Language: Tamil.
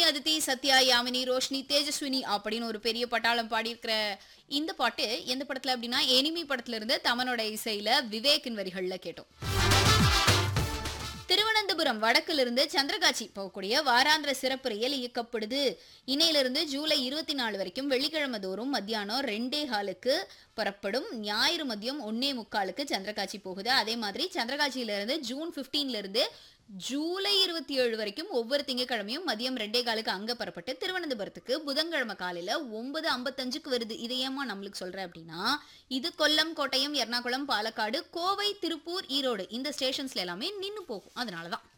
அதித்தி சத்யா யாமினி ரோஷினி தேஜஸ்வினி அப்படின்னு ஒரு பெரிய பட்டாளம் பாடியிருக்கிற இந்த பாட்டு எந்த படத்துல அப்படின்னா எனிமி படத்துல இருந்து தமனோட இசையில விவேக்கின் வரிகள்ல கேட்டோம் திருவனந்தபுரம் வடக்கிலிருந்து சந்திரகாட்சி போகக்கூடிய வாராந்திர சிறப்பு ரயில் இயக்கப்படுது இன்னையிலிருந்து ஜூலை இருபத்தி நாலு வரைக்கும் வெள்ளிக்கிழமை தோறும் மத்தியானம் ரெண்டே ஹாலுக்கு புறப்படும் ஞாயிறு மதியம் ஒன்னே முக்காலுக்கு சந்திரகாட்சி போகுது அதே மாதிரி சந்திரகாட்சியிலிருந்து ஜூன் 15 இருந்து ஜூலை இருபத்தி ஏழு வரைக்கும் ஒவ்வொரு திங்கட்கிழமையும் மதியம் ரெண்டே காலுக்கு அங்க புறப்பட்டு திருவனந்தபுரத்துக்கு புதன்கிழமை காலையில ஒன்பது ஐம்பத்தஞ்சுக்கு வருது இது ஏமா நம்மளுக்கு சொல்ற அப்படின்னா இது கொல்லம் கோட்டயம் எர்ணாகுளம் பாலக்காடு கோவை திருப்பூர் ஈரோடு இந்த ஸ்டேஷன்ஸ்ல எல்லாமே நின்னு போகும் அதனாலதான்